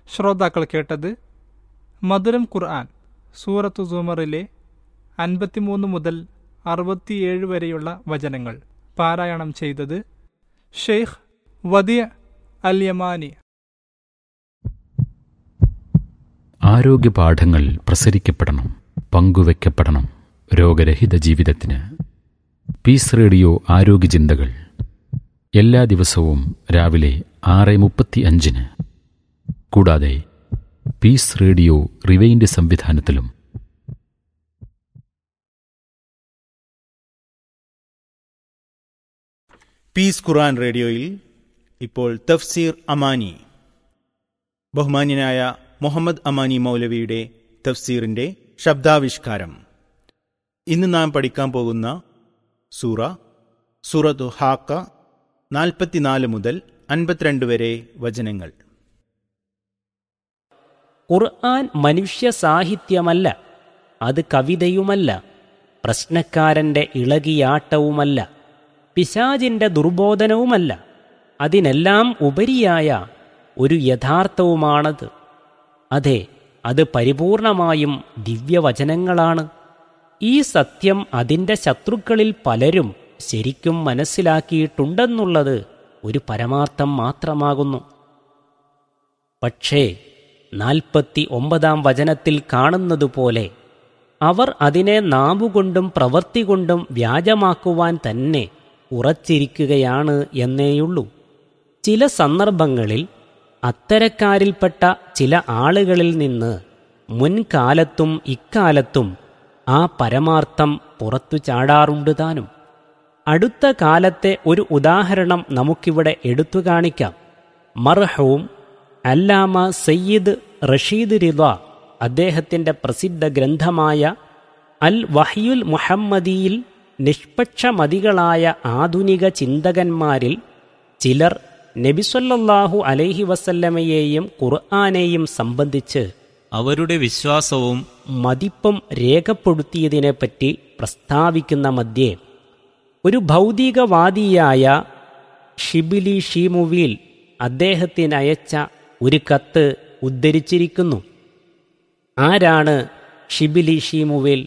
ശ്രോതാക്കൾ കേട്ടത് മധുരം ഖുർആൻ സൂറത്തു സുമറിലെ അൻപത്തിമൂന്ന് മുതൽ അറുപത്തിയേഴ് വരെയുള്ള വചനങ്ങൾ പാരായണം ചെയ്തത് ഷെയ്ഖ് വദിയ അൽ യമാനി ആരോഗ്യ പാഠങ്ങൾ പ്രസരിക്കപ്പെടണം പങ്കുവെക്കപ്പെടണം രോഗരഹിത ജീവിതത്തിന് പീസ് റേഡിയോ ആരോഗ്യ ചിന്തകൾ എല്ലാ ദിവസവും രാവിലെ ആറ് മുപ്പത്തി അഞ്ചിന് കൂടാതെ പീസ് റേഡിയോ റിവൈൻഡ് സംവിധാനത്തിലും പീസ് ഖുറാൻ റേഡിയോയിൽ ഇപ്പോൾ തഫ്സീർ അമാനി ബഹുമാന്യനായ മുഹമ്മദ് അമാനി മൗലവിയുടെ തഫ്സീറിന്റെ ശബ്ദാവിഷ്കാരം ഇന്ന് നാം പഠിക്കാൻ പോകുന്ന സൂറ സൂറത്തു ഹാക്ക നാൽപ്പത്തിനാല് മുതൽ അൻപത്തിരണ്ട് വരെ വചനങ്ങൾ ഖുർആൻ മനുഷ്യ സാഹിത്യമല്ല അത് കവിതയുമല്ല പ്രശ്നക്കാരന്റെ ഇളകിയാട്ടവുമല്ല പിശാചിന്റെ ദുർബോധനവുമല്ല അതിനെല്ലാം ഉപരിയായ ഒരു യഥാർത്ഥവുമാണത് അതെ അത് പരിപൂർണമായും ദിവ്യവചനങ്ങളാണ് ഈ സത്യം അതിൻ്റെ ശത്രുക്കളിൽ പലരും ശരിക്കും മനസ്സിലാക്കിയിട്ടുണ്ടെന്നുള്ളത് ഒരു പരമാർത്ഥം മാത്രമാകുന്നു പക്ഷേ നാൽപ്പത്തി ഒമ്പതാം വചനത്തിൽ കാണുന്നതുപോലെ അവർ അതിനെ നാവുകൊണ്ടും പ്രവൃത്തി കൊണ്ടും വ്യാജമാക്കുവാൻ തന്നെ ഉറച്ചിരിക്കുകയാണ് എന്നേയുള്ളൂ ചില സന്ദർഭങ്ങളിൽ അത്തരക്കാരിൽപ്പെട്ട ചില ആളുകളിൽ നിന്ന് മുൻകാലത്തും ഇക്കാലത്തും ആ പരമാർത്ഥം പുറത്തു ചാടാറുണ്ട് താനും അടുത്ത കാലത്തെ ഒരു ഉദാഹരണം നമുക്കിവിടെ എടുത്തു കാണിക്കാം മർഹവും അല്ലാമ സയ്യിദ് റഷീദ് റിദ അദ്ദേഹത്തിൻ്റെ പ്രസിദ്ധ ഗ്രന്ഥമായ അൽ വഹ്യുൽ മുഹമ്മദിയിൽ നിഷ്പക്ഷമതികളായ ആധുനിക ചിന്തകന്മാരിൽ ചിലർ നബിസൊല്ലാഹു അലൈഹി വസല്ലമയെയും ഖുർആാനെയും സംബന്ധിച്ച് അവരുടെ വിശ്വാസവും മതിപ്പും രേഖപ്പെടുത്തിയതിനെപ്പറ്റി പ്രസ്താവിക്കുന്ന മധ്യേ ഒരു ഭൗതികവാദിയായ ഷിബിലി ഷീമുവിൽ അദ്ദേഹത്തിനയച്ച ഒരു കത്ത് ഉദ്ധരിച്ചിരിക്കുന്നു ആരാണ് ഷിബിലി ഷീമുവിൽ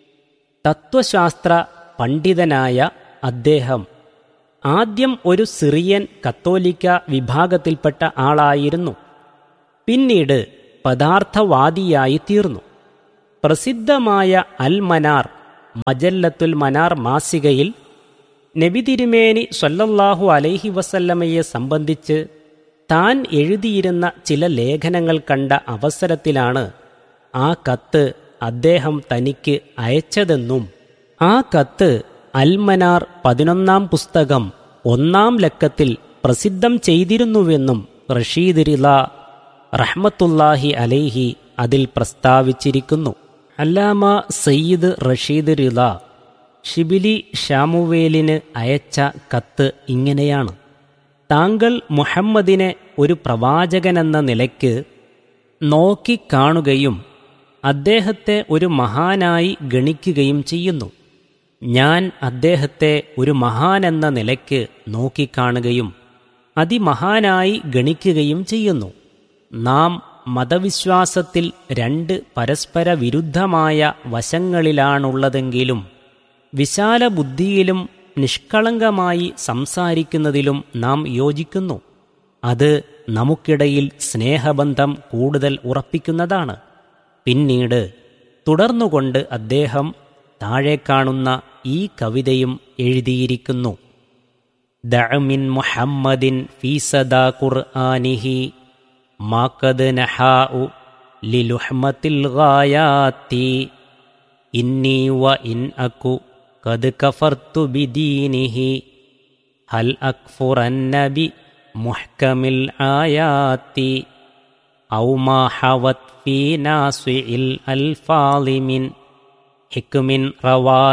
തത്വശാസ്ത്ര പണ്ഡിതനായ അദ്ദേഹം ആദ്യം ഒരു സിറിയൻ കത്തോലിക്ക വിഭാഗത്തിൽപ്പെട്ട ആളായിരുന്നു പിന്നീട് പദാർത്ഥവാദിയായി തീർന്നു പ്രസിദ്ധമായ അൽ മനാർ മജല്ലത്തുൽ മനാർ മാസികയിൽ നബി തിരുമേനി സൊല്ലല്ലാഹു അലൈഹി വസല്ലമയെ സംബന്ധിച്ച് താൻ എഴുതിയിരുന്ന ചില ലേഖനങ്ങൾ കണ്ട അവസരത്തിലാണ് ആ കത്ത് അദ്ദേഹം തനിക്ക് അയച്ചതെന്നും ആ കത്ത് അൽമനാർ പതിനൊന്നാം പുസ്തകം ഒന്നാം ലക്കത്തിൽ പ്രസിദ്ധം ചെയ്തിരുന്നുവെന്നും റഷീദ് റില റഹ്മത്തുല്ലാഹി അലൈഹി അതിൽ പ്രസ്താവിച്ചിരിക്കുന്നു അല്ലാമ സയ്യിദ് റഷീദ് റില ഷിബിലി ഷാമുവേലിന് അയച്ച കത്ത് ഇങ്ങനെയാണ് താങ്കൾ മുഹമ്മദിനെ ഒരു പ്രവാചകനെന്ന നിലയ്ക്ക് നോക്കിക്കാണുകയും അദ്ദേഹത്തെ ഒരു മഹാനായി ഗണിക്കുകയും ചെയ്യുന്നു ഞാൻ അദ്ദേഹത്തെ ഒരു മഹാനെന്ന നിലയ്ക്ക് നോക്കിക്കാണുകയും അതിമഹാനായി ഗണിക്കുകയും ചെയ്യുന്നു നാം മതവിശ്വാസത്തിൽ രണ്ട് പരസ്പര വിരുദ്ധമായ വശങ്ങളിലാണുള്ളതെങ്കിലും വിശാല ബുദ്ധിയിലും നിഷ്കളങ്കമായി സംസാരിക്കുന്നതിലും നാം യോജിക്കുന്നു അത് നമുക്കിടയിൽ സ്നേഹബന്ധം കൂടുതൽ ഉറപ്പിക്കുന്നതാണ് പിന്നീട് തുടർന്നുകൊണ്ട് അദ്ദേഹം താഴെ കാണുന്ന ഈ കവിതയും എഴുതിയിരിക്കുന്നു ദഅമിൻ മുഹമ്മദിൻ ഫീസദാ ഖുർആനിഹി മാക്കദ് നഹാഉ ലിലുഹ്മത്തിൽ ഗായാത്തി ഇന്നി വ ഇൻ അകു കത് കഫർത്തു ബിദീനിഹി ഹൽ അക്ഫുറന്ന ബി മുഹ്കമിൽ ആയാത്തി ഔ മാ ഹവത് ഫീ നാസിഇൽ അൽഫാളി മിൻ ഹിക്മിൻ റവാ